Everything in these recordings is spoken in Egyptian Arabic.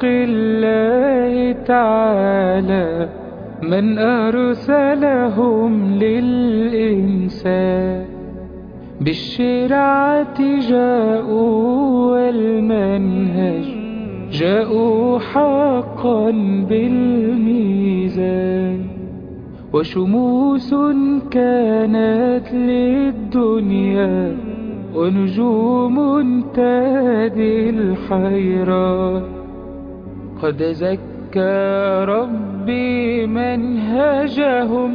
الله تعالى من أرسلهم للإنسان بالشرعة جاءوا والمنهج جاءوا حقا بالميزان وشموس كانت للدنيا ونجوم تهدي الحيران قد زكى ربي منهجهم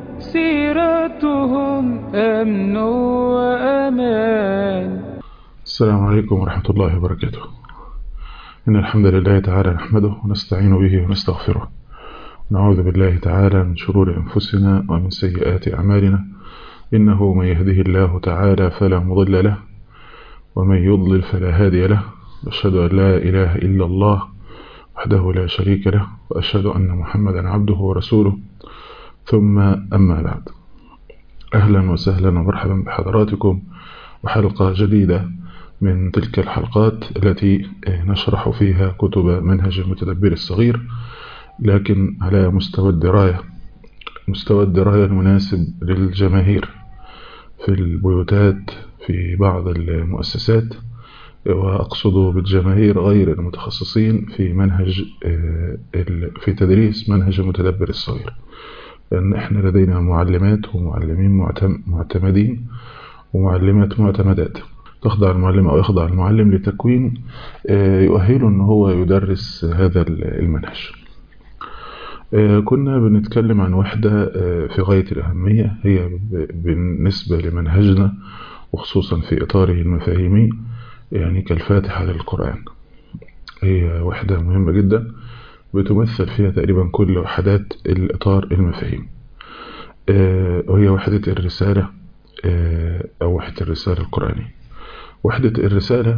سيرتهم أمن وأمان السلام عليكم ورحمة الله وبركاته إن الحمد لله تعالى نحمده ونستعين به ونستغفره ونعوذ بالله تعالى من شرور أنفسنا ومن سيئات أعمالنا إنه من يهده الله تعالى فلا مضل له ومن يضلل فلا هادي له وأشهد أن لا إله إلا الله وحده لا شريك له وأشهد أن محمدا عبده ورسوله ثم أما بعد أهلا وسهلا ومرحبا بحضراتكم وحلقة جديدة من تلك الحلقات التي نشرح فيها كتب منهج المتدبر الصغير لكن على مستوى الدراية مستوى الدراية المناسب للجماهير في البيوتات في بعض المؤسسات وأقصد بالجماهير غير المتخصصين في منهج في تدريس منهج المتدبر الصغير لأن احنا لدينا معلمات ومعلمين معتمدين ومعلمات معتمدات تخضع المعلم أو يخضع المعلم لتكوين يؤهله أن هو يدرس هذا المنهج كنا بنتكلم عن وحدة في غاية الأهمية هي بالنسبة لمنهجنا وخصوصا في إطاره المفاهيمي يعني كالفاتحة للقرآن هي وحدة مهمة جدا بتمثل فيها تقريبا كل وحدات الإطار المفاهيم وهي وحدة الرسالة أو وحدة الرسالة القرآنية وحدة الرسالة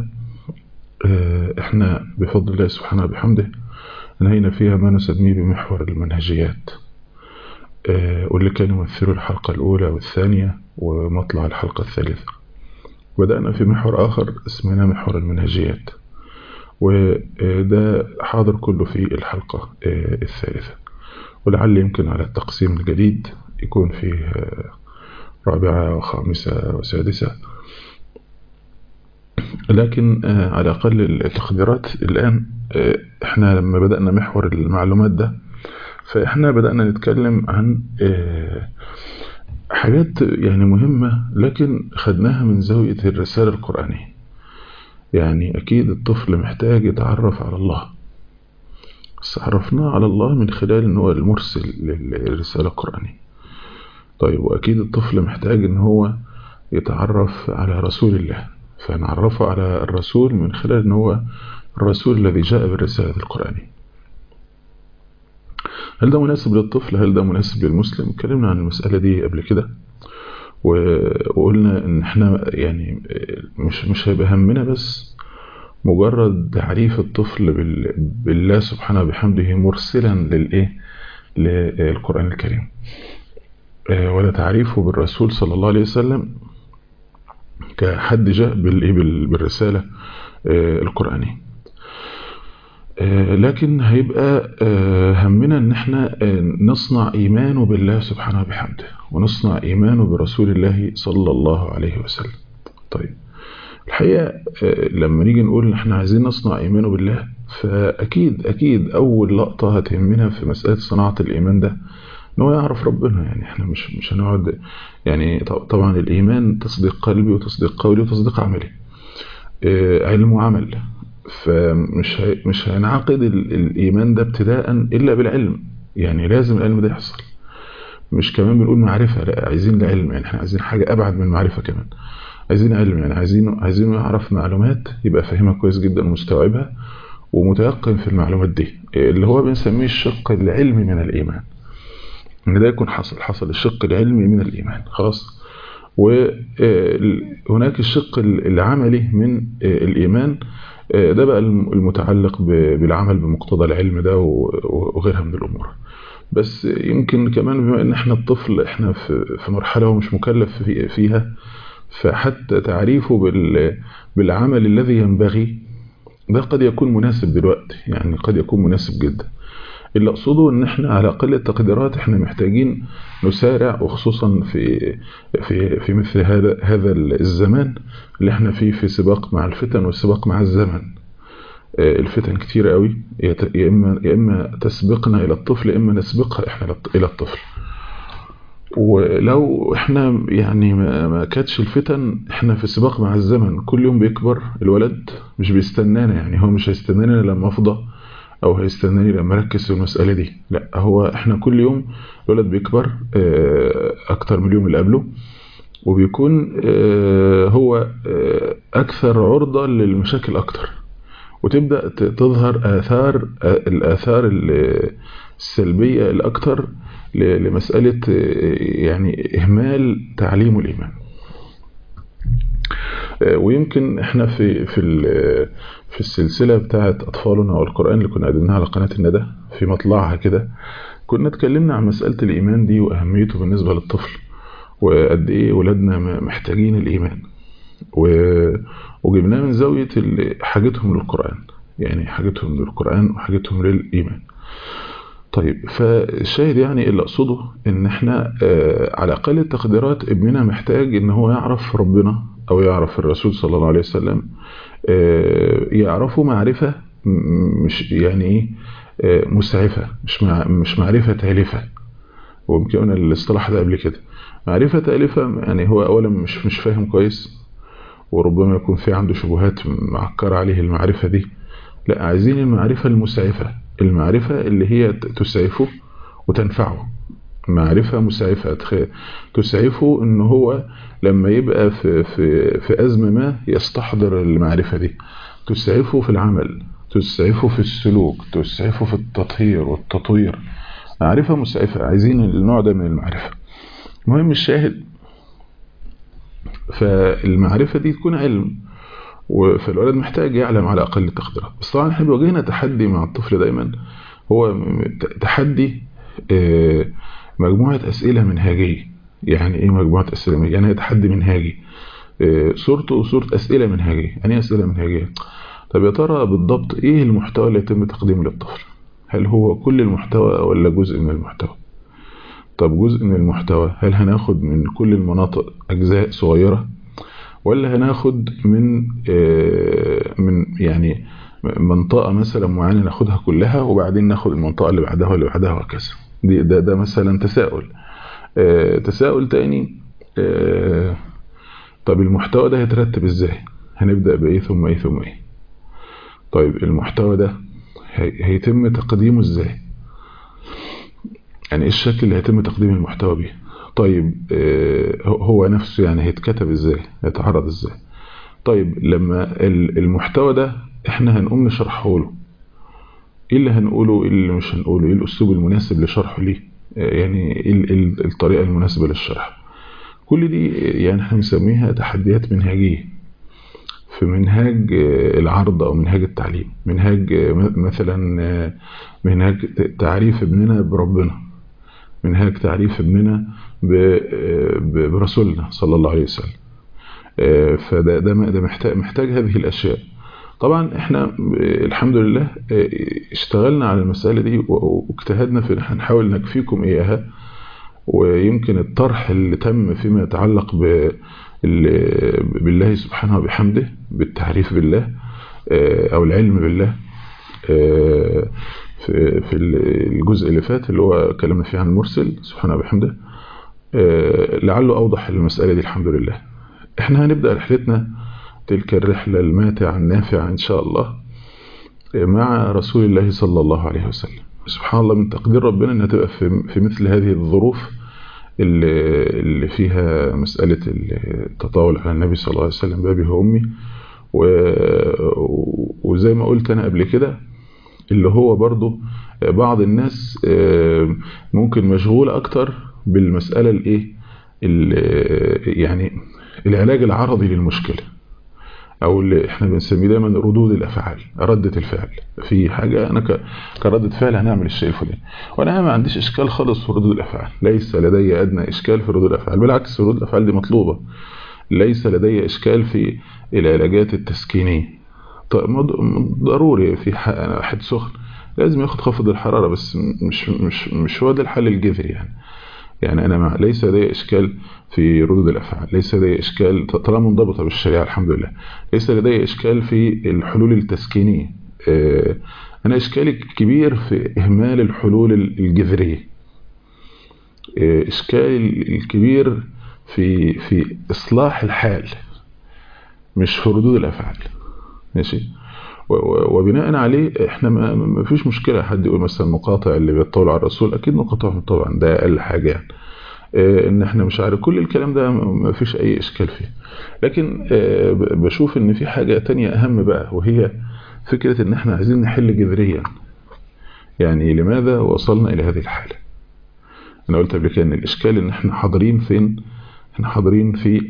احنا بفضل الله سبحانه وبحمده انهينا فيها ما نسميه بمحور المنهجيات واللي كان يمثله الحلقة الأولى والثانية ومطلع الحلقة الثالثة بدأنا في محور آخر اسمنا محور المنهجيات وده حاضر كله في الحلقة الثالثة ولعل يمكن على التقسيم الجديد يكون فيه رابعة وخامسة وسادسة لكن على أقل التقديرات الآن احنا لما بدأنا محور المعلومات ده فاحنا بدأنا نتكلم عن حاجات يعني مهمة لكن خدناها من زاوية الرسالة القرآنية يعني أكيد الطفل محتاج يتعرف على الله بس عرفناه على الله من خلال ان هو المرسل للرسالة القرآنية طيب وأكيد الطفل محتاج ان هو يتعرف على رسول الله فنعرفه على الرسول من خلال ان هو الرسول الذي جاء بالرسالة القرآنية هل ده مناسب للطفل هل ده مناسب للمسلم اتكلمنا عن المسألة دي قبل كده وقلنا ان احنا يعني مش مش هيبقى همنا بس مجرد تعريف الطفل بالله سبحانه وبحمده مرسلا للايه للقرآن الكريم ولا تعريفه بالرسول صلى الله عليه وسلم كحد جاء بالايه بالرسالة القرآنية لكن هيبقى همنا ان احنا نصنع ايمانه بالله سبحانه وبحمده ونصنع ايمانه برسول الله صلى الله عليه وسلم طيب الحقيقة لما نيجي نقول ان احنا عايزين نصنع ايمانه بالله فاكيد اكيد اول لقطة هتهمنا في مسألة صناعة الايمان ده ان هو يعرف ربنا يعني احنا مش مش هنقعد يعني طبعا الايمان تصديق قلبي وتصديق قولي وتصديق عملي علم وعمل فمش هي مش هينعقد الايمان ده ابتداء الا بالعلم يعني لازم العلم ده يحصل مش كمان بنقول معرفه لا عايزين العلم يعني احنا عايزين حاجه ابعد من المعرفه كمان عايزين علم يعني عايزين عايزين يعرف معلومات يبقى فاهمها كويس جدا ومستوعبها ومتيقن في المعلومات دي اللي هو بنسميه الشق العلمي من الايمان ان ده يكون حصل حصل الشق العلمي من الايمان خلاص وهناك الشق العملي من الايمان ده بقى المتعلق بالعمل بمقتضى العلم ده وغيرها من الأمور بس يمكن كمان بما ان احنا الطفل احنا في مرحلة ومش مكلف فيها فحتى تعريفه بالعمل الذي ينبغي ده قد يكون مناسب دلوقتي يعني قد يكون مناسب جدا اللي اقصده ان احنا على اقل التقديرات احنا محتاجين نسارع وخصوصا في في في مثل هذا هذا الزمان اللي احنا فيه في سباق مع الفتن والسباق مع الزمن الفتن كتيرة قوي يا اما يا اما تسبقنا الى الطفل يا اما نسبقها احنا الى الطفل ولو احنا يعني ما كانتش الفتن احنا في سباق مع الزمن كل يوم بيكبر الولد مش بيستنانا يعني هو مش هيستناني لما افضى او هيستناني لما اركز في المسألة دي لا هو احنا كل يوم الولد بيكبر اكتر من اليوم اللي قبله وبيكون هو اكثر عرضة للمشاكل اكتر وتبدأ تظهر آثار الآثار السلبية الأكثر لمسألة يعني إهمال تعليم الإيمان ويمكن احنا في في في السلسلة بتاعة أطفالنا والقرآن اللي كنا قدمناها على قناة الندى في مطلعها كده كنا اتكلمنا عن مسألة الإيمان دي وأهميته بالنسبة للطفل وقد إيه ولادنا محتاجين الإيمان وجبناه من زاوية حاجتهم للقرآن يعني حاجتهم للقرآن وحاجتهم للإيمان طيب فالشاهد يعني اللي أقصده إن إحنا على أقل التقديرات ابننا محتاج إن هو يعرف ربنا أو يعرف الرسول صلى الله عليه وسلم يعرفه معرفة مش يعني إيه مسعفة مش مع مش معرفة تالفة ويمكن قلنا الاصطلاح ده قبل كده معرفة تالفة يعني هو أولا مش مش فاهم كويس وربما يكون في عنده شبهات معكرة عليه المعرفة دي لا عايزين المعرفة المسعفة المعرفة اللي هي تسعفه وتنفعه معرفة مسعفة تسعفه ان هو لما يبقى في, في, في أزمة ما يستحضر المعرفة دي تسعفه في العمل تسعفه في السلوك تسعفه في التطهير والتطوير معرفة مسعفة عايزين النوع ده من المعرفة المهم الشاهد فالمعرفة دي تكون علم فالولد محتاج يعلم على أقل التقديرات بس طبعا احنا بيواجهنا تحدي مع الطفل دايما هو تحدي مجموعة أسئلة منهاجية يعني إيه مجموعة أسئلة منهاجية؟ يعني تحدي منهاجي صورته صورة أسئلة منهاجية يعني إيه أسئلة منهاجية طب يا ترى بالضبط إيه المحتوى اللي يتم تقديمه للطفل هل هو كل المحتوى ولا جزء من المحتوى طب جزء من المحتوى هل هناخد من كل المناطق أجزاء صغيرة ولا هناخد من من يعني منطقة مثلا معينة ناخدها كلها وبعدين ناخد المنطقة اللي بعدها واللي بعدها وهكذا دي ده ده مثلا تساؤل تساؤل تاني طب المحتوى ده هيترتب ازاي هنبدأ بايه ثم ايه ثم ايه طيب المحتوى ده هيتم تقديمه ازاي يعني ايه الشكل اللي هيتم تقديم المحتوى بيه طيب هو نفسه يعني هيتكتب ازاي هيتعرض ازاي طيب لما المحتوى ده احنا هنقوم نشرحه له ايه اللي هنقوله ايه اللي مش هنقوله ايه الاسلوب المناسب لشرحه ليه يعني ايه الطريقة المناسبة للشرح كل دي يعني احنا بنسميها تحديات منهجية في منهاج العرض او منهاج التعليم منهاج مثلا منهاج تعريف ابننا بربنا منهاج تعريف ابننا برسولنا صلى الله عليه وسلم فده ده ده محتاج محتاج هذه الاشياء طبعا احنا الحمد لله اشتغلنا على المسألة دي واجتهدنا في ان نحاول نكفيكم اياها ويمكن الطرح اللي تم فيما يتعلق بالله سبحانه وبحمده بالتعريف بالله او العلم بالله في في الجزء اللي فات اللي هو كلامنا فيه عن المرسل سبحانه وبحمده لعله اوضح المسألة دي الحمد لله احنا هنبدأ رحلتنا تلك الرحلة الماتعة النافعة إن شاء الله مع رسول الله صلى الله عليه وسلم سبحان الله من تقدير ربنا أنها تبقى في مثل هذه الظروف اللي فيها مسألة التطاول على النبي صلى الله عليه وسلم بابي وأمي وزي ما قلت أنا قبل كده اللي هو برضو بعض الناس ممكن مشغول أكتر بالمسألة الإيه يعني العلاج العرضي للمشكلة او اللي احنا بنسميه دايما ردود الافعال ردة الفعل في حاجة انا كردة فعل هنعمل الشيء الفلاني وانا ما عنديش اشكال خالص في ردود الافعال ليس لدي ادنى اشكال في ردود الافعال بالعكس ردود الافعال دي مطلوبة ليس لدي اشكال في العلاجات التسكينية ضروري في واحد سخن لازم ياخد خفض الحرارة بس مش مش مش هو ده الحل الجذري يعني يعني أنا مع ليس لدي إشكال في ردود الأفعال ليس لدي إشكال طالما منضبطة بالشريعة الحمد لله ليس لدي إشكال في الحلول التسكينية أنا إشكالي كبير في إهمال الحلول الجذرية إشكالي الكبير في في إصلاح الحال مش في ردود الأفعال ماشي وبناء عليه احنا ما فيش مشكلة حد يقول مثلا مقاطع اللي بيطول على الرسول اكيد نقاطعهم طبعا ده اقل حاجة يعني اه ان احنا مش عارف كل الكلام ده ما فيش اي اشكال فيه لكن اه بشوف ان في حاجة تانية اهم بقى وهي فكرة ان احنا عايزين نحل جذريا يعني لماذا وصلنا الى هذه الحالة انا قلت قبل كده ان الاشكال ان احنا حاضرين فين احنا حاضرين في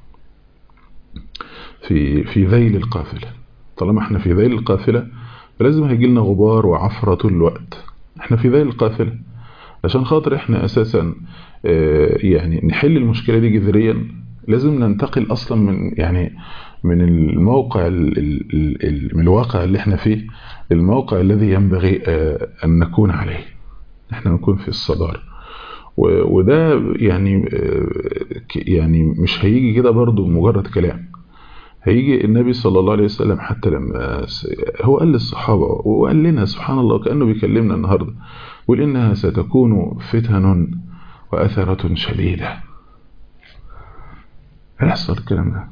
في في ذيل القافله طالما احنا في ذيل القافلة فلازم هيجي لنا غبار وعفرة طول الوقت احنا في ذيل القافلة عشان خاطر احنا اساسا اه يعني نحل المشكلة دي جذريا لازم ننتقل اصلا من يعني من الموقع ال ال ال من الواقع اللي احنا فيه الموقع الذي ينبغي اه ان نكون عليه احنا نكون في الصدارة وده يعني اه يعني مش هيجي كده برضو مجرد كلام هيجي النبي صلى الله عليه وسلم حتى لما هو قال للصحابة وقال لنا سبحان الله كأنه بيكلمنا النهاردة يقول إنها ستكون فتن وأثرة شديدة هيحصل الكلام ده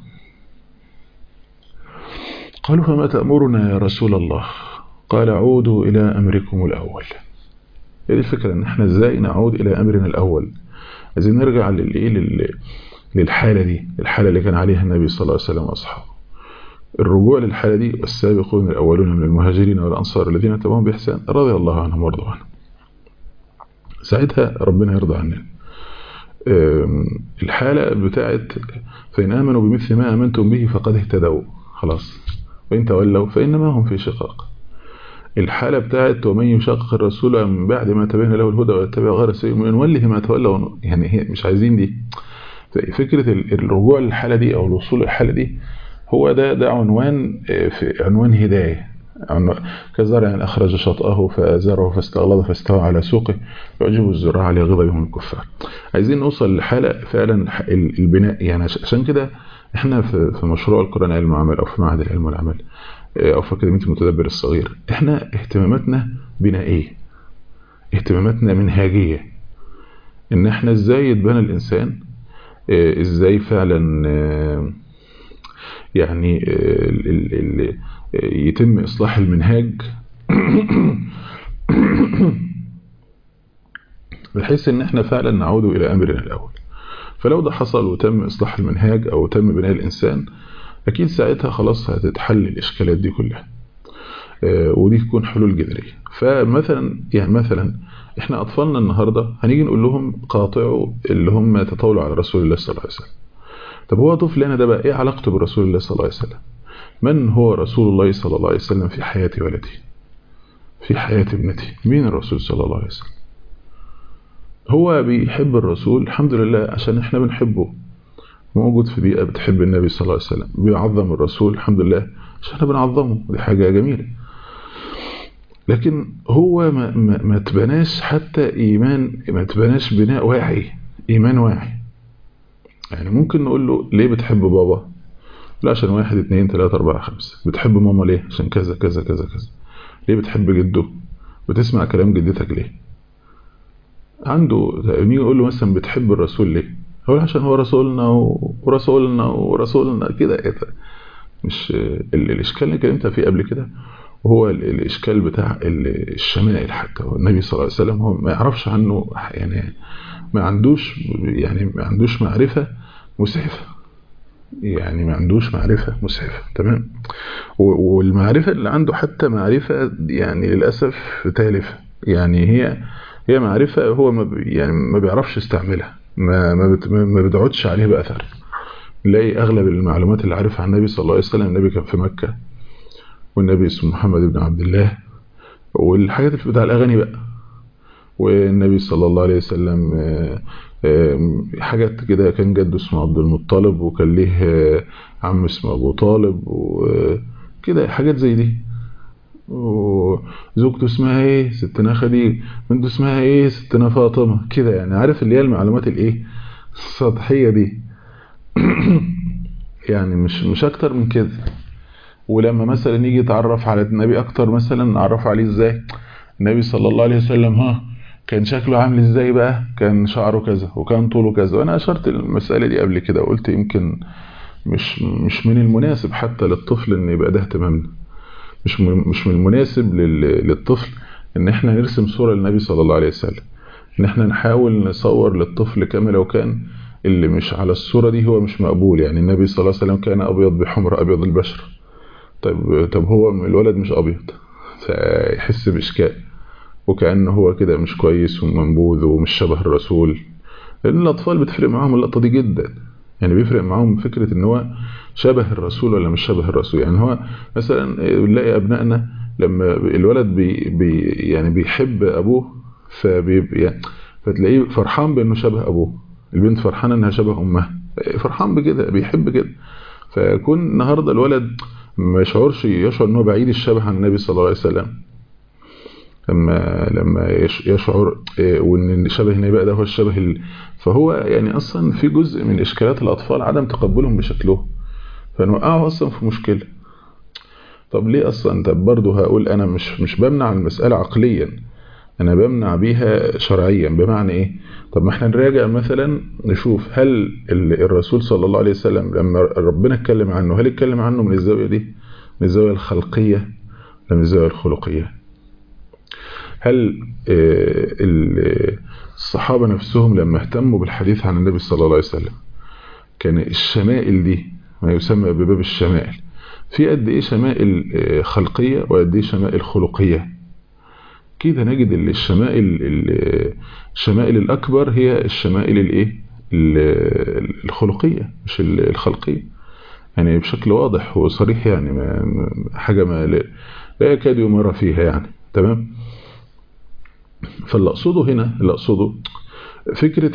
قالوا فما تأمرنا يا رسول الله قال عودوا إلى أمركم الأول هذه الفكرة إن احنا ازاي نعود إلى أمرنا الأول عايزين نرجع للإيه للحالة دي الحالة اللي كان عليها النبي صلى الله عليه وسلم وأصحابه الرجوع للحالة دي والسابقون الأولون من المهاجرين والأنصار الذين تبعهم بإحسان رضي الله عنهم وارضوا عنهم ساعتها ربنا يرضى عننا الحالة بتاعت فإن آمنوا بمثل ما آمنتم به فقد اهتدوا خلاص وإن تولوا فإنما هم في شقاق الحالة بتاعت ومن يشاقق الرسول من بعد ما تبين له الهدى ويتبع غير سبيل نوله ما تولى يعني هي مش عايزين دي فكرة الرجوع للحالة دي أو الوصول للحالة دي هو ده ده عنوان في عنوان هداية كزرع أخرج شطأه فأزره فاستغلظ فاستوى على سوقه يعجب الزراع ليغضب من الكفار عايزين نوصل لحالة فعلا البناء يعني عشان كده احنا في مشروع القرآن علم وعمل أو في معهد العلم والعمل أو في أكاديمية المتدبر الصغير احنا اهتماماتنا بنائية اهتماماتنا منهاجية ان احنا ازاي يتبنى الإنسان ازاي فعلا يعني يتم إصلاح المنهاج بحيث ان احنا فعلا نعود الى امرنا الاول فلو ده حصل وتم اصلاح المنهاج او تم بناء الانسان اكيد ساعتها خلاص هتتحل الاشكالات دي كلها ودي تكون حلول جذريه فمثلا يعني مثلا احنا اطفالنا النهارده هنيجي نقول لهم قاطعوا اللي هم تطاولوا على رسول الله صلى الله عليه وسلم طب هو طفلنا ده بقى ايه علاقته برسول الله صلى الله عليه وسلم من هو رسول الله صلى الله عليه وسلم في حياة ولدي في حياة ابنتي مين الرسول صلى الله عليه وسلم هو بيحب الرسول الحمد لله عشان احنا بنحبه موجود في بيئة بتحب النبي صلى الله عليه وسلم بيعظم الرسول الحمد لله عشان احنا بنعظمه دي حاجة جميلة لكن هو ما, ما, ما تبناش حتى إيمان ما تبناش بناء واعي إيمان واعي يعني ممكن نقول له ليه بتحب بابا لا عشان واحد اتنين تلاتة اربعة خمسة بتحب ماما ليه عشان كذا كذا كذا كذا ليه بتحب جده بتسمع كلام جدتك ليه عنده نيجي نقول له مثلا بتحب الرسول ليه هو عشان هو رسولنا ورسولنا ورسولنا كده ايه مش الاشكال اللي كلمت فيه قبل كده وهو الاشكال بتاع الشمائل حتى النبي صلى الله عليه وسلم هو ما يعرفش عنه يعني ما عندوش يعني ما عندوش معرفة مسعفة يعني ما عندوش معرفة مسعفة تمام والمعرفة اللي عنده حتى معرفة يعني للأسف تالفة يعني هي هي معرفة هو ما يعني ما بيعرفش يستعملها ما ما, ما بتقعدش عليه بأثر نلاقي أغلب المعلومات اللي عارفها عن النبي صلى الله عليه وسلم النبي كان في مكة والنبي اسمه محمد بن عبد الله والحاجات اللي بتاع الأغاني بقى والنبي صلى الله عليه وسلم حاجات كده كان جده اسمه عبد المطلب وكان ليه عم اسمه أبو طالب وكان كده حاجات زي دي وزوجته اسمها ايه ستنا خديجه بنته اسمها ايه ستنا فاطمه كده يعني عارف اللي هي المعلومات الايه السطحيه دي يعني مش مش اكتر من كده ولما مثلا يجي يتعرف على النبي اكتر مثلا نعرف عليه ازاي النبي صلى الله عليه وسلم ها كان شكله عامل ازاي بقى كان شعره كذا وكان طوله كذا وانا اشرت المسألة دي قبل كده وقلت يمكن مش مش من المناسب حتى للطفل ان يبقى ده اهتمامنا مش مش من المناسب للطفل ان احنا نرسم صورة للنبي صلى الله عليه وسلم ان احنا نحاول نصور للطفل كما لو كان اللي مش على الصورة دي هو مش مقبول يعني النبي صلى الله عليه وسلم كان ابيض بحمر ابيض البشر طيب طب هو الولد مش ابيض فيحس باشكال وكأنه هو كده مش كويس ومنبوذ ومش شبه الرسول لأن الأطفال بتفرق معاهم اللقطة دي جدا يعني بيفرق معاهم فكرة ان هو شبه الرسول ولا مش شبه الرسول يعني هو مثلا بنلاقي أبنائنا لما الولد بي بي يعني بيحب أبوه فبيبقى يعني فتلاقيه فرحان بأنه شبه أبوه البنت فرحانة أنها شبه أمها فرحان بكده بيحب كده فيكون النهاردة الولد ما يشعرش يشعر أنه بعيد الشبه عن النبي صلى الله عليه وسلم لما لما يشعر وان شبه النبي بقى ده هو الشبه ال... فهو يعني اصلا في جزء من اشكالات الاطفال عدم تقبلهم بشكلهم فنوقعه اصلا في مشكله طب ليه اصلا طب برضه هقول انا مش مش بمنع المساله عقليا انا بمنع بيها شرعيا بمعنى ايه طب ما احنا نراجع مثلا نشوف هل الرسول صلى الله عليه وسلم لما ربنا اتكلم عنه هل اتكلم عنه من الزاويه دي من الزاويه الخلقيه ولا من الزاويه الخلقيه هل الصحابة نفسهم لما اهتموا بالحديث عن النبي صلى الله عليه وسلم كان الشمائل دي ما يسمى بباب الشمائل في قد ايه شمائل خلقية وقد ايه شمائل خلقية كده نجد ان الشمائل الشمائل الاكبر هي الشمائل الايه الخلقية مش الخلقية يعني بشكل واضح وصريح يعني ما حاجة ما لا يكاد يمر فيها يعني تمام فاللي اقصده هنا اللي اقصده فكرة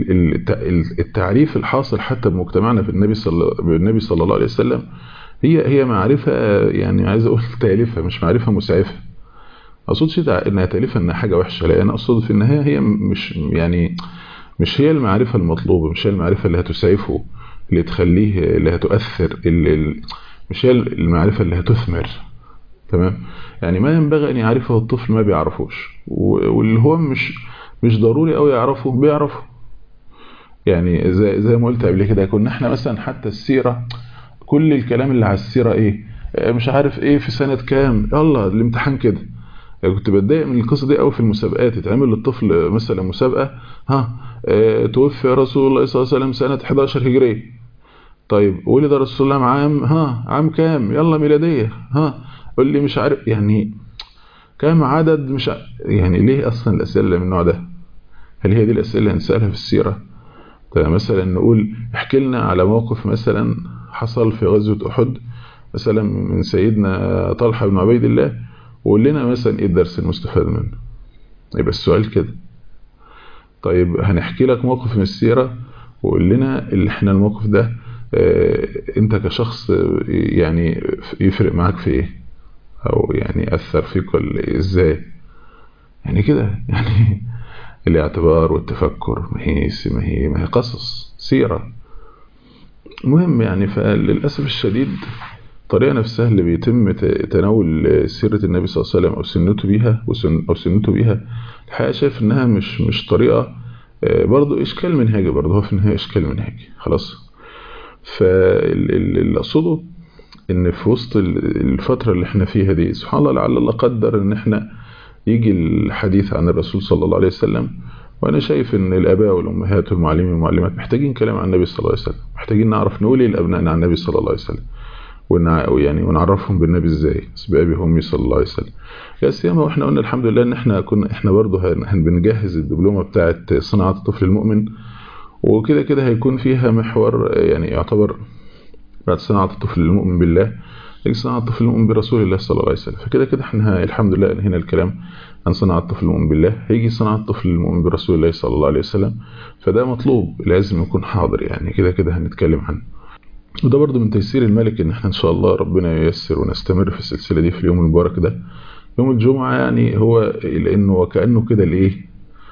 التعريف الحاصل حتى بمجتمعنا في النبي صلى بالنبي صلى الله عليه وسلم هي هي معرفة يعني عايز اقول تالفة مش معرفة مسعفة اقصدش انها تالفة انها حاجة وحشة لا انا اقصد في النهاية هي مش يعني مش هي المعرفة المطلوبة مش هي المعرفة اللي هتسعفه اللي تخليه اللي هتؤثر اللي مش هي المعرفة اللي هتثمر تمام يعني ما ينبغي ان يعرفه الطفل ما بيعرفوش واللي هو مش مش ضروري قوي يعرفه بيعرفه يعني زي زي ما قلت قبل كده كنا احنا مثلا حتى السيره كل الكلام اللي على السيره ايه مش عارف ايه في سنه كام يلا الامتحان كده يعني كنت بتضايق من القصه دي قوي في المسابقات يتعمل للطفل مثلا مسابقه ها اه توفي رسول الله صلى الله عليه وسلم سنه 11 هجريه طيب ولد رسول الله عام ها عام كام يلا ميلاديه ها قول لي مش عارف يعني كام عدد مش ع... يعني ليه اصلا الاسئله من النوع ده هل هي دي الاسئله اللي هنسالها في السيره طيب مثلا نقول احكي لنا على موقف مثلا حصل في غزوه احد مثلا من سيدنا طلحه بن عبيد الله وقول لنا مثلا ايه الدرس المستفاد منه يبقى السؤال كده طيب هنحكي لك موقف من السيره وقول لنا اللي احنا الموقف ده اه انت كشخص يعني يفرق معاك في ايه او يعني اثر فيك ولا ازاي يعني كده يعني الاعتبار والتفكر ما هي ما هي ما هي قصص سيره المهم يعني فللاسف الشديد الطريقه نفسها اللي بيتم تناول سيره النبي صلى الله عليه وسلم او سنته بيها او سنته بيها الحقيقه شايف انها مش مش طريقه برضه اشكال منهجي برضه هو في النهايه اشكال منهجي خلاص فاللي اقصده ان في وسط الفترة اللي احنا فيها دي سبحان الله لعل الله قدر ان احنا يجي الحديث عن الرسول صلى الله عليه وسلم وانا شايف ان الاباء والامهات والمعلمين والمعلمات محتاجين كلام عن النبي صلى الله عليه وسلم محتاجين نعرف نقول ايه لابنائنا عن النبي صلى الله عليه وسلم ونع... يعني ونعرفهم بالنبي ازاي بابي وامي صلى الله عليه وسلم يا سيما واحنا قلنا الحمد لله ان احنا كنا احنا برضه هن... بنجهز الدبلومه بتاعه صناعه الطفل المؤمن وكده كده هيكون فيها محور يعني يعتبر بعد صناعة الطفل المؤمن بالله يجي صناعة الطفل المؤمن برسول الله صلى الله عليه وسلم فكده كده احنا الحمد لله انهينا الكلام عن صناعة الطفل المؤمن بالله هيجي صناعة الطفل المؤمن برسول الله صلى الله عليه وسلم فده مطلوب لازم يكون حاضر يعني كده كده هنتكلم عنه وده برضو من تيسير الملك ان احنا ان شاء الله ربنا ييسر ونستمر في السلسلة دي في اليوم المبارك ده يوم الجمعة يعني هو لانه وكأنه كده الايه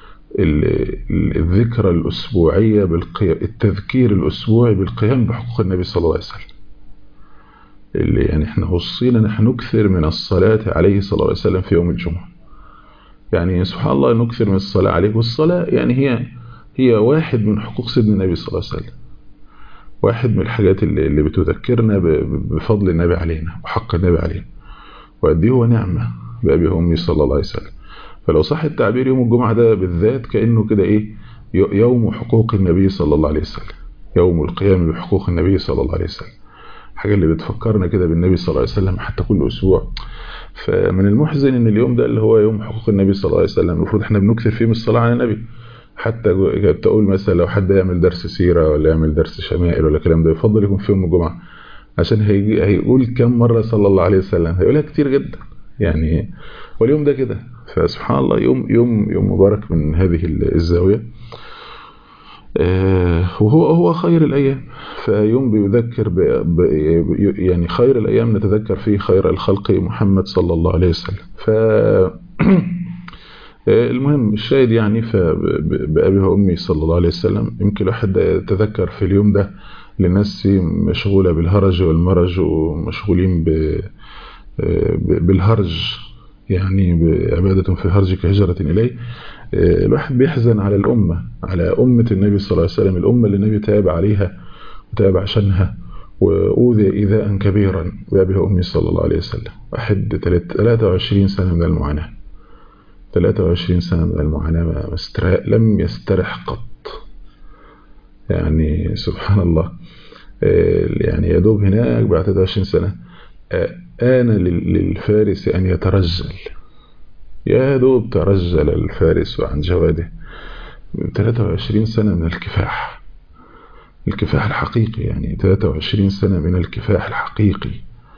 الذكرى الأسبوعية بالقيام التذكير الأسبوعي بالقيام بحقوق النبي صلى الله عليه وسلم اللي يعني احنا وصينا نحن نكثر من الصلاة عليه صلى الله عليه وسلم في يوم الجمعة يعني سبحان الله نكثر من الصلاة عليه والصلاة يعني هي هي واحد من حقوق سيدنا النبي صلى الله عليه وسلم واحد من الحاجات اللي, اللي بتذكرنا بفضل النبي علينا وحق النبي علينا وقد هو نعمة بأبي وأمي صلى الله عليه وسلم فلو صح التعبير يوم الجمعة ده بالذات كأنه كده إيه يوم حقوق النبي صلى الله عليه وسلم يوم القيام بحقوق النبي صلى الله عليه وسلم حاجة اللي بتفكرنا كده بالنبي صلى الله عليه وسلم حتى كل أسبوع فمن المحزن ان اليوم ده اللي هو يوم حقوق النبي صلى الله عليه وسلم المفروض احنا بنكثر فيه من الصلاة على النبي حتى تقول مثلا لو حد يعمل درس سيرة ولا يعمل درس شمائل ولا الكلام ده يفضل يكون في يوم الجمعة عشان هيجي هيقول كم مرة صلى الله عليه وسلم هيقولها كتير جدا يعني واليوم ده كده فسبحان الله يوم يوم يوم مبارك من هذه الزاوية وهو هو خير الأيام فيوم بيذكر ب ب يعني خير الأيام نتذكر فيه خير الخلق محمد صلى الله عليه وسلم ف المهم الشاهد يعني بأبي وأمي صلى الله عليه وسلم يمكن الواحد يتذكر في اليوم ده لناس مشغولة بالهرج والمرج ومشغولين ب بالهرج يعني بعبادة في الهرج كهجرة إليه الواحد بيحزن على الأمة على أمة النبي صلى الله عليه وسلم الأمة اللي النبي تاب عليها وتاب عشانها وأوذي إيذاء كبيرا بأبي وأمي صلى الله عليه وسلم واحد 23 سنة من المعاناة 23 سنة من المعاناة ما استرح لم يسترح قط يعني سبحان الله يعني يا دوب هناك بعد 23 سنة آن للفارس أن يترجل يا دوب ترجل الفارس عن جواده 23 سنة من الكفاح الكفاح الحقيقي يعني 23 سنة من الكفاح الحقيقي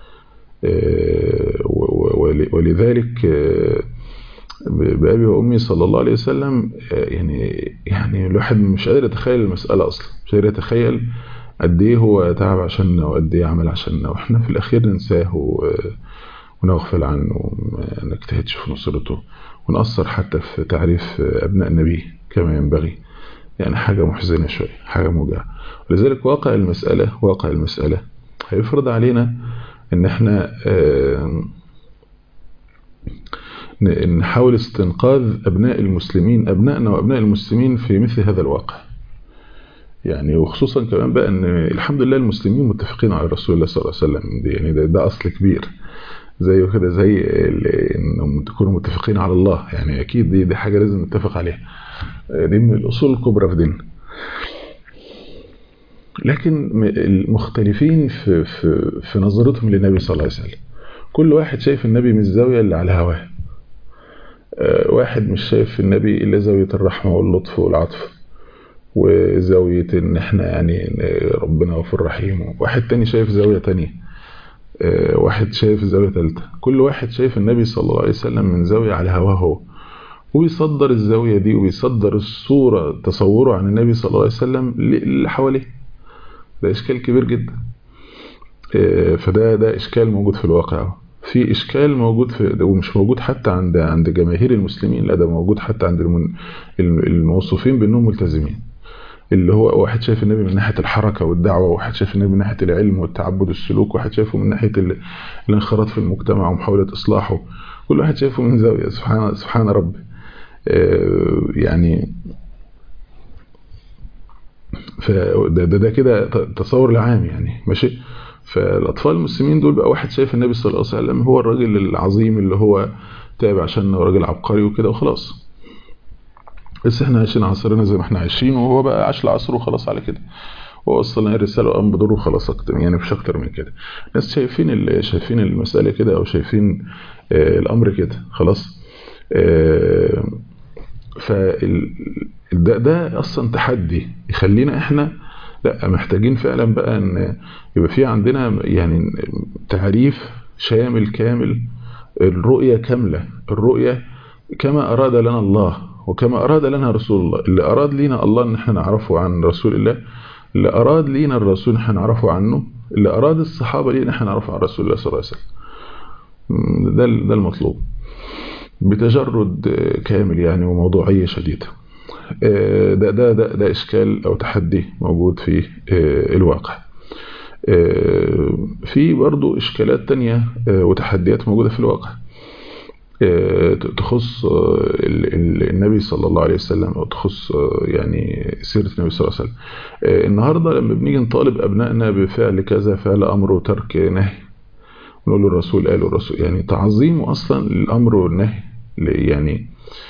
ولذلك بأبي وأمي صلى الله عليه وسلم يعني يعني الواحد مش قادر يتخيل المسألة أصلا مش قادر يتخيل قد ايه هو تعب عشاننا وقد ايه عمل عشاننا واحنا في الأخير ننساه ونغفل عنه وما نجتهدش في نصرته ونأثر حتى في تعريف أبناء النبي كما ينبغي يعني حاجة محزنة شوية حاجة موجعة ولذلك واقع المسألة واقع المسألة هيفرض علينا ان احنا نحاول استنقاذ أبناء المسلمين أبنائنا وأبناء المسلمين في مثل هذا الواقع يعني وخصوصا كمان بقى ان الحمد لله المسلمين متفقين على رسول الله صلى الله عليه وسلم دي يعني ده, ده أصل كبير زيه كده زي انهم تكونوا متفقين على الله يعني اكيد دي دي حاجه لازم نتفق عليها دي من الاصول الكبرى في ديننا لكن المختلفين في في في نظرتهم للنبي صلى الله عليه وسلم كل واحد شايف النبي من الزاويه اللي على هواه واحد مش شايف النبي الا زاويه الرحمه واللطف والعطف وزاويه ان احنا يعني ربنا غفور رحيم واحد تاني شايف زاويه تانية واحد شايف زاوية ثالثة كل واحد شايف النبي صلى الله عليه وسلم من زاوية على هواه هو وبيصدر الزاوية دي وبيصدر الصورة تصوره عن النبي صلى الله عليه وسلم اللي حواليه ده إشكال كبير جدا فده ده إشكال موجود في الواقع في إشكال موجود في ومش موجود حتى عند عند جماهير المسلمين لا ده موجود حتى عند الموصوفين بأنهم ملتزمين اللي هو واحد شايف النبي من ناحية الحركة والدعوة واحد شايف النبي من ناحية العلم والتعبد والسلوك واحد شايفه من ناحية الانخراط في المجتمع ومحاولة إصلاحه كل واحد شايفه من زاوية سبحان سبحان ربي يعني فده ده, ده كده تصور العام يعني ماشي فالأطفال المسلمين دول بقى واحد شايف النبي صلى الله عليه وسلم هو الراجل العظيم اللي هو تابع عشاننا وراجل عبقري وكده وخلاص بس احنا عايشين عصرنا زي ما احنا عايشين وهو بقى عاش العصر وخلاص على كده ووصل لنا الرساله وقام بدوره وخلاص اكتر يعني مفيش اكتر من كده ناس شايفين شايفين المساله كده او شايفين آه الامر كده خلاص آه ف ده, ده اصلا تحدي يخلينا احنا لا محتاجين فعلا بقى ان يبقى في عندنا يعني تعريف شامل كامل الرؤيه كامله الرؤيه كما اراد لنا الله وكما أراد لنا رسول الله اللي أراد لنا الله أن احنا نعرفه عن رسول الله اللي أراد لينا الرسول احنا نعرفه عنه اللي أراد الصحابة لينا احنا نعرفه عن رسول الله صلى الله عليه وسلم ده ده المطلوب بتجرد كامل يعني وموضوعية شديدة ده ده ده ده إشكال أو تحدي موجود في الواقع في برضو إشكالات تانية وتحديات موجودة في الواقع تخص النبي صلى الله عليه وسلم أو تخص يعني سيرة النبي صلى الله عليه وسلم النهاردة لما بنيجي نطالب أبنائنا بفعل كذا فعل أمر وترك نهي نقول له الرسول قال الرسول يعني تعظيم أصلا الأمر والنهي يعني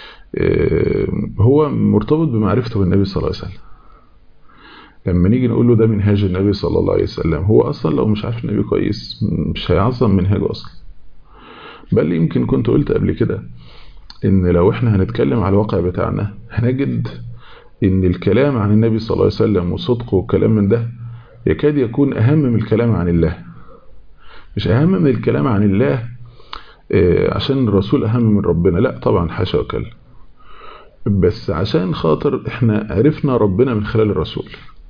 هو مرتبط بمعرفته بالنبي صلى الله عليه وسلم لما نيجي نقول له ده منهاج النبي صلى الله عليه وسلم هو أصلا لو مش عارف النبي كويس مش هيعظم منهاجه أصلا بل يمكن كنت قلت قبل كده ان لو احنا هنتكلم على الواقع بتاعنا هنجد ان الكلام عن النبي صلى الله عليه وسلم وصدقه والكلام من ده يكاد يكون اهم من الكلام عن الله مش اهم من الكلام عن الله عشان الرسول اهم من ربنا لا طبعا حاشا وكلا بس عشان خاطر احنا عرفنا ربنا من خلال الرسول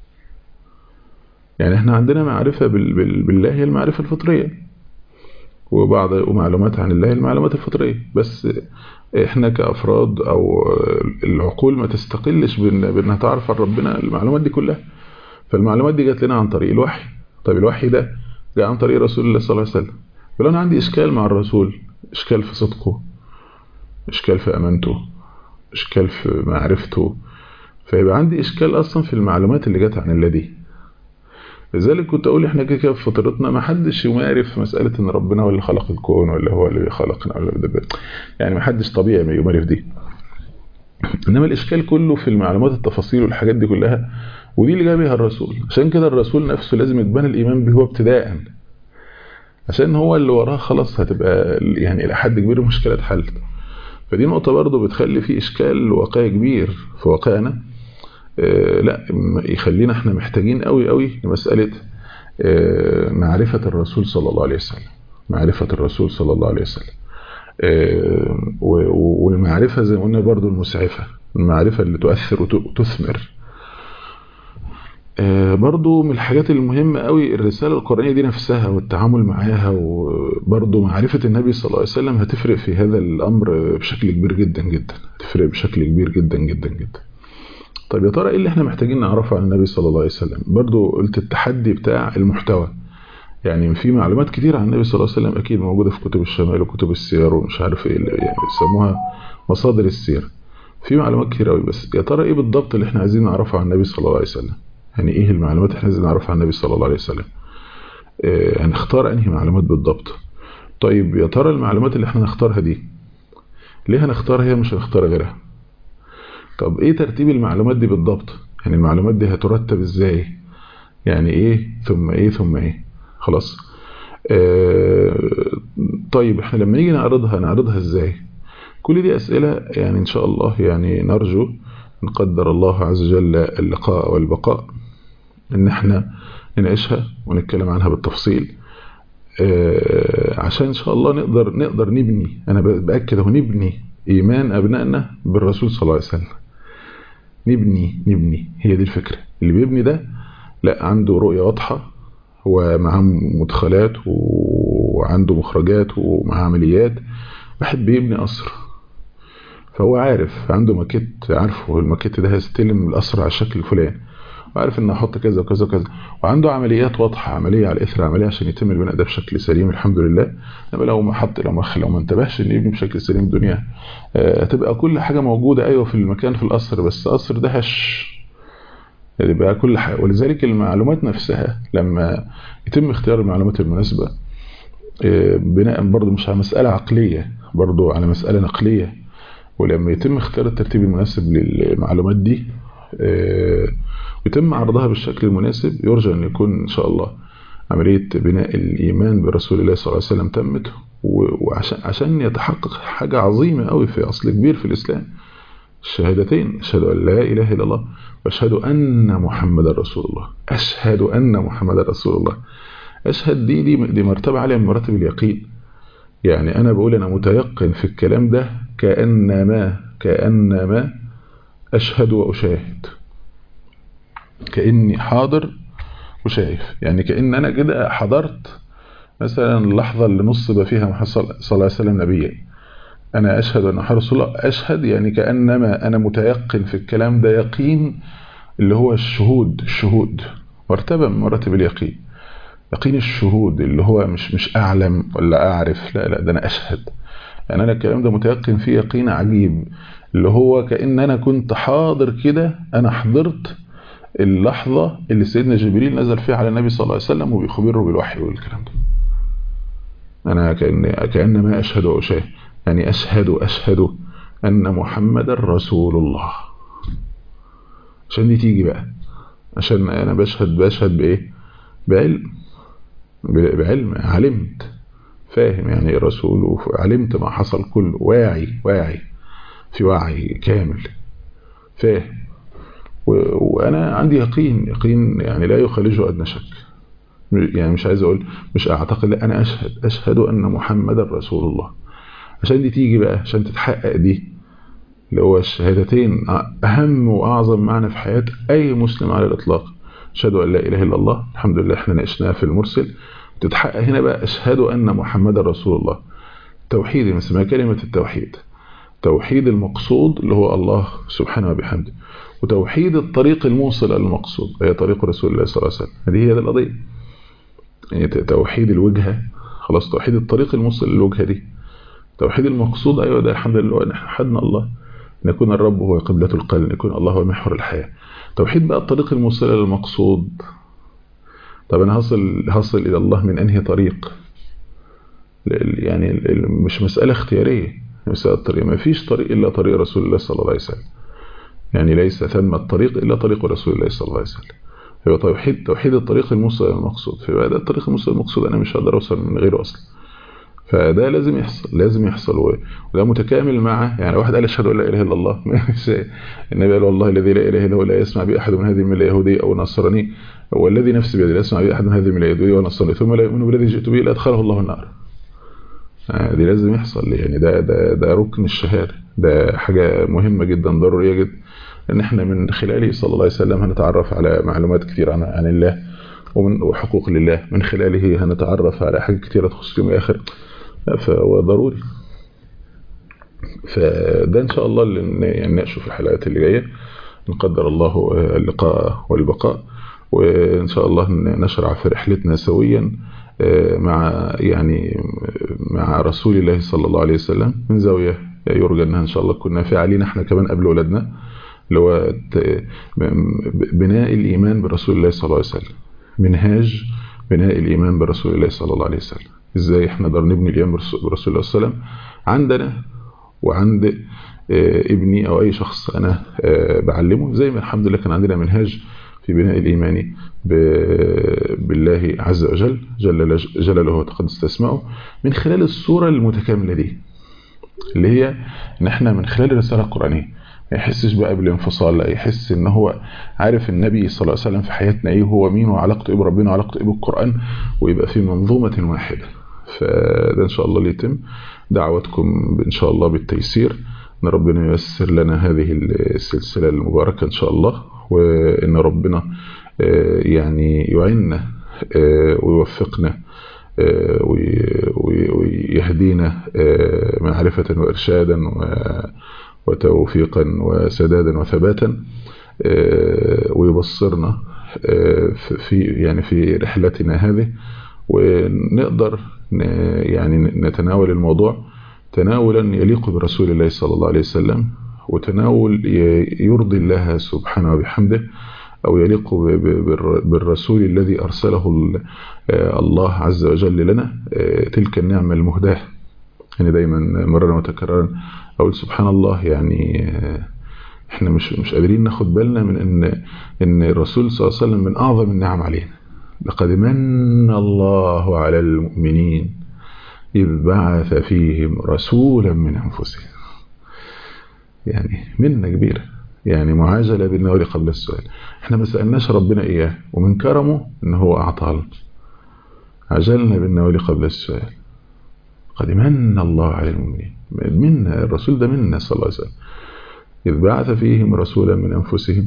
يعني احنا عندنا معرفة بالله هي المعرفة الفطرية وبعض ومعلومات عن الله المعلومات الفطرية بس احنا كأفراد او العقول ما تستقلش بانها تعرف عن ربنا المعلومات دي كلها فالمعلومات دي جات لنا عن طريق الوحي طب الوحي ده جاء عن طريق رسول الله صلى الله عليه وسلم فلو انا عندي اشكال مع الرسول اشكال في صدقه اشكال في امانته اشكال في معرفته فيبقى عندي اشكال اصلا في المعلومات اللي جت عن الله دي لذلك كنت اقول احنا كده كده في فطرتنا ما حدش يمارف في مساله ان ربنا هو اللي خلق الكون ولا هو اللي خلقنا ولا ده يعني ما حدش طبيعي ما يمارف دي انما الاشكال كله في المعلومات التفاصيل والحاجات دي كلها ودي اللي جاب بيها الرسول عشان كده الرسول نفسه لازم يتبنى الايمان به هو ابتداء عشان هو اللي وراه خلاص هتبقى يعني الى حد كبير المشكله اتحلت فدي نقطه برضه بتخلي في اشكال واقعي كبير في واقعنا لا يخلينا احنا محتاجين قوي قوي لمسألة معرفة الرسول صلى الله عليه وسلم معرفة الرسول صلى الله عليه وسلم والمعرفة زي ما قلنا برضو المسعفة المعرفة اللي تؤثر وتثمر برضو من الحاجات المهمة قوي الرسالة القرآنية دي نفسها والتعامل معاها وبرضو معرفة النبي صلى الله عليه وسلم هتفرق في هذا الأمر بشكل كبير جدا جدا هتفرق بشكل كبير جدا جدا جدا طيب يا ترى ايه اللي احنا محتاجين نعرفه عن النبي صلى الله عليه وسلم برضو قلت التحدي بتاع المحتوى يعني في معلومات كتير عن النبي صلى الله عليه وسلم اكيد موجوده في كتب الشمال وكتب السير ومش عارف ايه يعني بيسموها مصادر السير في معلومات كتير قوي بس يا ترى ايه بالضبط اللي احنا عايزين نعرفه عن النبي صلى الله عليه وسلم يعني ايه المعلومات اللي احنا عايزين نعرفها عن النبي صلى الله عليه وسلم اه هنختار انهي معلومات بالضبط طيب يا ترى المعلومات اللي احنا نختارها دي ليه هنختارها هي مش هنختار غيرها طب ايه ترتيب المعلومات دي بالضبط يعني المعلومات دي هترتب ازاي يعني ايه ثم ايه ثم ايه خلاص آه طيب احنا لما نيجي نعرضها نعرضها ازاي كل دي اسئلة يعني ان شاء الله يعني نرجو ان قدر الله عز وجل اللقاء والبقاء ان احنا نناقشها ونتكلم عنها بالتفصيل آه عشان ان شاء الله نقدر نقدر نبني انا باكد اهو نبني ايمان ابنائنا بالرسول صلى الله عليه وسلم نبني نبني هي دي الفكرة اللي بيبني ده لا عنده رؤية واضحة هو معاه مدخلات وعنده مخرجات ومعاه عمليات واحد بيبني قصر فهو عارف عنده ماكيت عارفه الماكيت ده هيستلم القصر على الشكل الفلاني وعارف ان احط كذا وكذا وكذا وعنده عمليات واضحه عمليه على اثر عمليه عشان يتم البناء ده بشكل سليم الحمد لله انما لو ما حط لو ما لو ما انتبهش ان يبني بشكل سليم الدنيا هتبقى كل حاجه موجوده ايوه في المكان في القصر بس القصر ده هش يبقى كل حاجه ولذلك المعلومات نفسها لما يتم اختيار المعلومات المناسبه بناء برضه مش على مساله عقليه برضه على مساله نقليه ولما يتم اختيار الترتيب المناسب للمعلومات دي ويتم عرضها بالشكل المناسب يرجى أن يكون إن شاء الله عملية بناء الإيمان برسول الله صلى الله عليه وسلم تمت وعشان عشان يتحقق حاجة عظيمة قوي في أصل كبير في الإسلام الشهادتين أشهد أن لا إله إلا الله وأشهد أن محمد رسول الله أشهد أن محمد رسول الله أشهد دي دي, دي مرتبة عالية من مراتب اليقين يعني أنا بقول أنا متيقن في الكلام ده كأنما كأنما أشهد وأشاهد كأني حاضر وشايف يعني كأن أنا كده حضرت مثلا اللحظة اللي نصب فيها محمد صلى الله عليه وسلم نبيا أنا أشهد أن محمد رسول الله أشهد يعني كأنما أنا متيقن في الكلام ده يقين اللي هو الشهود الشهود مرتبة من مراتب اليقين يقين الشهود اللي هو مش مش أعلم ولا أعرف لا لا ده أنا أشهد يعني أنا الكلام ده متيقن فيه يقين عجيب اللي هو كأن أنا كنت حاضر كده أنا حضرت اللحظة اللي سيدنا جبريل نزل فيها على النبي صلى الله عليه وسلم وبيخبره بالوحي والكلام ده أنا كأن كأنما أشهد وأشاهد يعني أشهد أشهد أن محمد رسول الله عشان دي تيجي بقى عشان أنا بشهد بشهد بإيه بعلم بعلم علمت فاهم يعني ايه رسول وعلمت ما حصل كله واعي واعي في وعي كامل فاهم وانا عندي يقين يقين يعني لا يخالجه ادنى شك يعني مش عايز اقول مش اعتقد لا انا اشهد اشهد ان محمد رسول الله عشان دي تيجي بقى عشان تتحقق دي اللي هو الشهادتين اهم واعظم معنى في حياه اي مسلم على الاطلاق اشهد ان لا اله الا الله الحمد لله احنا ناقشناها في المرسل تتحقق هنا بقى اشهد ان محمد رسول الله توحيد اسمها كلمه التوحيد توحيد المقصود اللي هو الله سبحانه وبحمده وتوحيد الطريق الموصل للمقصود هي طريق رسول الله صلى الله عليه وسلم هذه هي القضيه يعني توحيد الوجهه خلاص توحيد الطريق الموصل للوجهه دي توحيد المقصود ايوه ده الحمد لله نحن حدنا الله ان يكون الرب هو قبلة القلب ان يكون الله هو محور الحياه توحيد بقى الطريق الموصل للمقصود طب انا هصل هصل الى الله من انهي طريق يعني مش مساله اختياريه مساله طريق ما فيش طريق الا طريق رسول الله صلى الله عليه وسلم يعني ليس ثم الطريق الا طريق رسول الله صلى الله عليه وسلم هو توحيد توحيد الطريق الموصل للمقصود فيبقى ده الطريق الموصل للمقصود انا مش هقدر اوصل من غيره اصلا فده لازم يحصل لازم يحصل وده متكامل مع يعني واحد قال اشهد ان لا اله الا الله النبي قال والله الذي لا اله الا هو لا يسمع بي احد من هذه المله يهودي او نصراني والذي نفسي بيده لا يسمع بي احد من هذه المله يهودي او نصراني ثم لا يؤمن بالذي جئت به الا ادخله الله النار دي لازم يحصل يعني ده ده ده ركن الشهاده ده حاجه مهمه جدا ضروريه جدا ان احنا من خلاله صلى الله عليه وسلم هنتعرف على معلومات كثيره عن عن الله ومن وحقوق لله من خلاله هنتعرف على حاجات كثيره تخص اليوم الاخر فهو ضروري فده ان شاء الله اللي يعني نناقشه في الحلقات اللي جايه نقدر الله اللقاء والبقاء وان شاء الله نشرع في رحلتنا سويا مع يعني مع رسول الله صلى الله عليه وسلم من زاويه يرجى انها ان شاء الله تكون نافعه علينا احنا كمان قبل ولادنا اللي هو بناء الايمان برسول الله صلى الله عليه وسلم منهاج بناء الايمان برسول الله صلى الله عليه وسلم ازاي احنا نقدر نبني الايمان برسول الله صلى الله عليه وسلم عندنا وعند ابني او اي شخص انا بعلمه زي ما الحمد لله كان عندنا منهاج في بناء الايمان بالله عز وجل جل جلاله وتقدس اسماؤه من خلال الصوره المتكامله دي اللي هي ان احنا من خلال الرساله القرانيه ما يحسش بقى بالانفصال لا يحس ان هو عارف النبي صلى الله عليه وسلم في حياتنا ايه هو مين وعلاقته ايه بربنا وعلاقته ايه بالقران ويبقى في منظومه واحده فده ان شاء الله اللي يتم دعوتكم ان شاء الله بالتيسير ان ربنا ييسر لنا هذه السلسله المباركه ان شاء الله وان ربنا يعني يعيننا ويوفقنا ويهدينا معرفه وارشادا وتوفيقا وسدادا وثباتا ويبصرنا في يعني في رحلتنا هذه ونقدر يعني نتناول الموضوع تناولا يليق برسول الله صلى الله عليه وسلم وتناول يرضي الله سبحانه وبحمده أو يليق بالرسول الذي أرسله الله عز وجل لنا تلك النعمة المهداة يعني دايما مرة وتكررا أقول سبحان الله يعني احنا مش مش قادرين ناخد بالنا من ان ان الرسول صلى الله عليه وسلم من اعظم النعم علينا لقد من الله على المؤمنين إذ بعث فيهم رسولا من أنفسهم يعني منة كبيرة يعني معاجلة بالنوال قبل السؤال احنا ما سألناش ربنا إياه ومن كرمه إن هو أعطى عجلنا بالنوال قبل السؤال قد من الله على المؤمنين منا الرسول ده منا صلى الله عليه وسلم إذ بعث فيهم رسولا من أنفسهم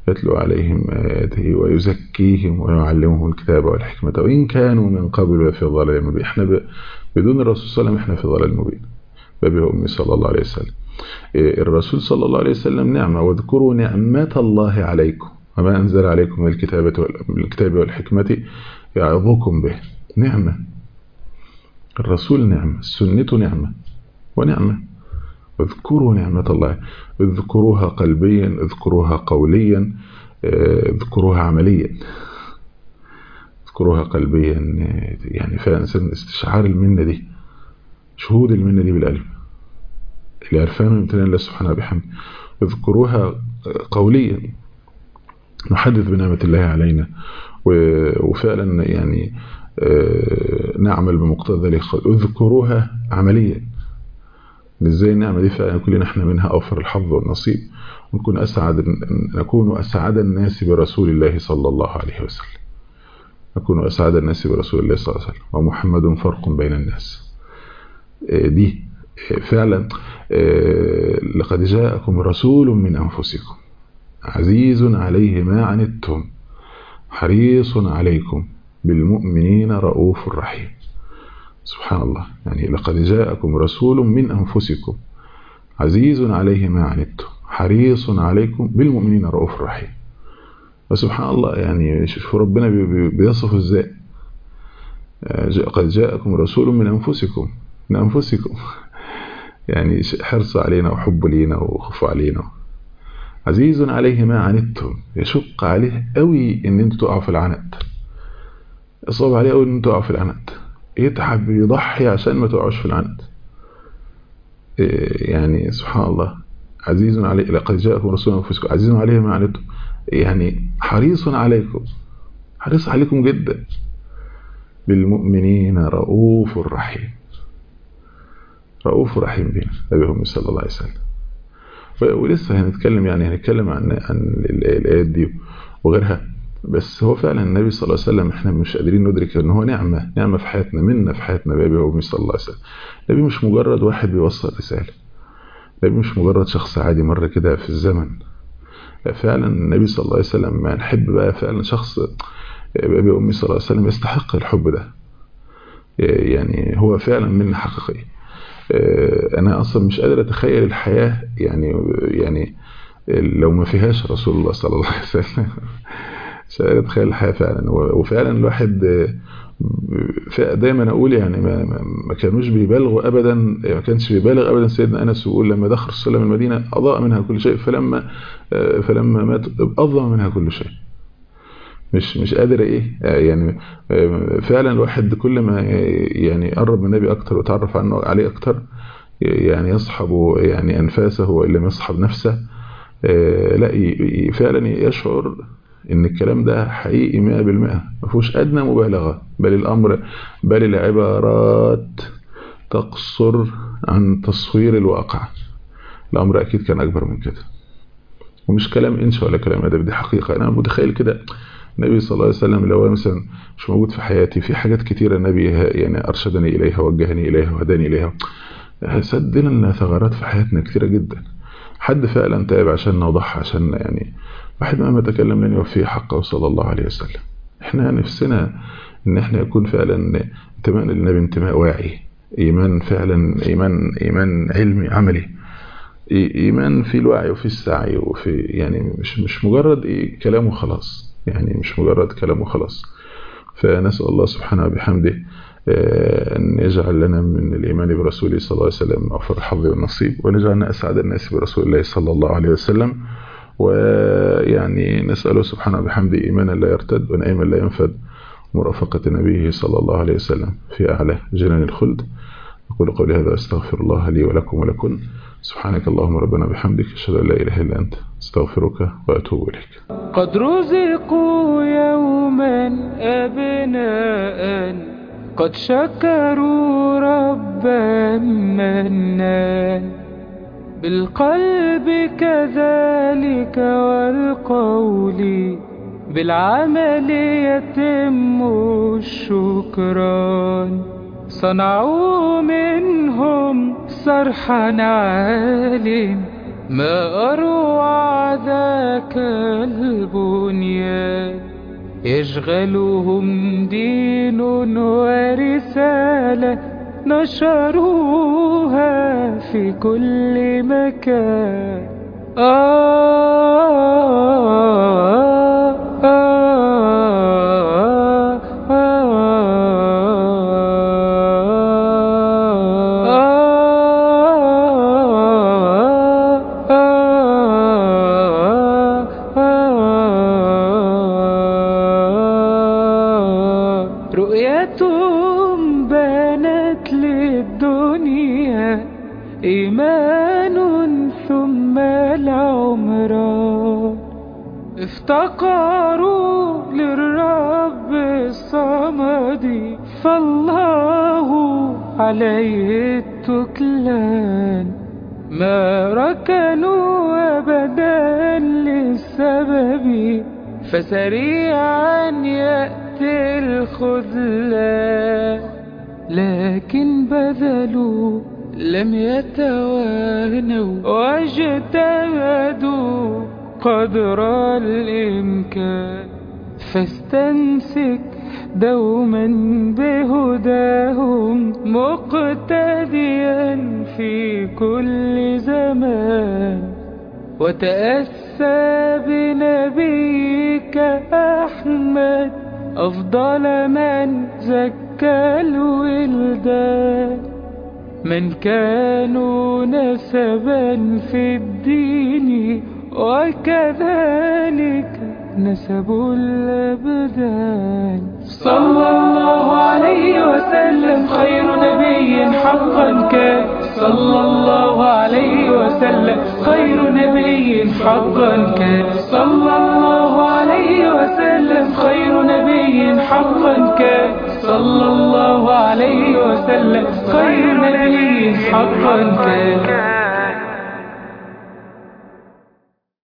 يتلو عليهم آياته ويزكيهم ويعلمهم الكتاب والحكمة وإن كانوا من قبل في ضلال مبين احنا ب... بدون الرسول صلى الله عليه وسلم احنا في ضلال مبين بابي أمي صلى الله عليه وسلم الرسول صلى الله عليه وسلم نعمة واذكروا نعمة الله عليكم وما أنزل عليكم من الكتابة من الكتاب والحكمة يعظكم به نعمة الرسول نعمة السنة نعمة ونعمة اذكروا نعمة الله اذكروها قلبيا اذكروها قوليا اذكروها عمليا اذكروها قلبيا يعني فعلا استشعار المنة دي شهود المنة دي بالقلب اللي عرفانه امتنان الله سبحانه بحمد اذكروها قوليا نحدث بنعمة الله علينا وفعلا يعني نعمل بمقتضى ذلك اذكروها عمليا ازاي النعمة دي فعلا كلنا احنا منها أوفر الحظ والنصيب ونكون أسعد نكون أسعد الناس برسول الله صلى الله عليه وسلم نكون أسعد الناس برسول الله صلى الله عليه وسلم ومحمد فرق بين الناس دي فعلا لقد جاءكم رسول من أنفسكم عزيز عليه ما عنتم حريص عليكم بالمؤمنين رؤوف رحيم سبحان الله يعني لقد جاءكم رسول من أنفسكم عزيز عليه ما عنتم حريص عليكم بالمؤمنين رؤوف رحيم وسبحان الله يعني شوف ربنا بيصف ازاي قد جاءكم رسول من أنفسكم من أنفسكم يعني حرص علينا وحب لينا وخوف علينا عزيز عليه ما عنتم يشق عليه قوي ان انتوا تقعوا في العنت يصعب عليه قوي ان انتوا تقعوا في العنت يتعب يضحي عشان ما تقعوش في العنت يعني سبحان الله عزيز عليه لقد جاءكم رسول من انفسكم عزيز عليه ما عنتم يعني حريص عليكم حريص عليكم جدا بالمؤمنين رؤوف رحيم رؤوف رحيم بنا نبيهم صلى الله عليه وسلم ولسه هنتكلم يعني هنتكلم عن عن الايات دي وغيرها بس هو فعلا النبي صلى الله عليه وسلم احنا مش قادرين ندرك ان هو نعمه نعمه في حياتنا منا في حياتنا بابي وامي صلى الله عليه وسلم النبي مش مجرد واحد بيوصل رساله النبي مش مجرد شخص عادي مر كده في الزمن لا فعلا النبي صلى الله عليه وسلم ما نحب بقى فعلا شخص بابي وامي صلى الله عليه وسلم يستحق الحب ده يعني هو فعلا منا حقيقي انا اصلا مش قادر اتخيل الحياه يعني يعني لو ما فيهاش رسول الله صلى الله عليه وسلم مش قادر اتخيل الحياه فعلا وفعلا الواحد دايما اقول يعني ما, ما كانوش بيبالغوا ابدا ما كانش بيبالغ ابدا سيدنا انس ويقول لما دخل السلام المدينه اضاء منها كل شيء فلما فلما مات اظلم منها كل شيء مش مش قادر ايه يعني فعلا الواحد كل ما يعني قرب من النبي اكتر وتعرف عنه عليه اكتر يعني يصحب يعني انفاسه وان لم يصحب نفسه لا فعلا يشعر ان الكلام ده حقيقي 100% ما فيهوش ادنى مبالغه بل الامر بل العبارات تقصر عن تصوير الواقع الامر اكيد كان اكبر من كده ومش كلام انشاء ولا كلام ادب دي حقيقه انا متخيل كده النبي صلى الله عليه وسلم لو مثلا مش موجود في حياتي في حاجات كتيرة النبي يعني أرشدني إليها وجهني إليها وهداني إليها سد لنا ثغرات في حياتنا كتيرة جدا حد فعلا تعب عشاننا وضحى عشاننا يعني واحد مهما تكلم لن يوفيه حقه صلى الله عليه وسلم احنا نفسنا ان احنا يكون فعلا انتماء للنبي انتماء واعي ايمان فعلا ايمان ايمان علمي عملي ايمان في الوعي وفي السعي وفي يعني مش مش مجرد إيه كلام وخلاص يعني مش مجرد كلام وخلاص فنسأل الله سبحانه بحمده أن يجعل لنا من الإيمان برسوله صلى الله عليه وسلم أوفر الحظ والنصيب ونجعلنا أسعد الناس برسول الله صلى الله عليه وسلم ويعني نسأله سبحانه بحمده إيمانا لا يرتد ونعيما لا ينفد مرافقة نبيه صلى الله عليه وسلم في أعلى جنان الخلد أقول قولي هذا أستغفر الله لي ولكم ولكن سبحانك اللهم ربنا بحمدك أشهد أن لا إله إلا أنت استغفرك وأتوب إليك قد رزقوا يوما أبناء قد شكروا ربا منان بالقلب كذلك والقول بالعمل يتم الشكران صنعوا منهم صرحا عال ما أروع ذاك البنيان يشغلهم دين ورسالة نشروها في كل مكان آه آه آه رؤيتهم بانت للدنيا إيمان ثم العمران افتقروا للرب الصمد فالله عليه التكلان ما ركنوا أبدا للسبب فسريعا يأتي الخذلان لكن بذلوا لم يتوانوا واجتهدوا قدر الإمكان فاستمسك دوما بهداهم مقتديا في كل زمان وتأسى بنبيك أحمد أفضل من زكى الولدان من كانوا نسبا في الدين وكذلك نسب الأبدان صلى الله عليه وسلم خير نبي حقا كان صلى الله عليه وسلم خير نبي حقا كان صلى الله عليه وسلم خير نبي حقا كان صلى الله عليه وسلم خير نبي حقا كان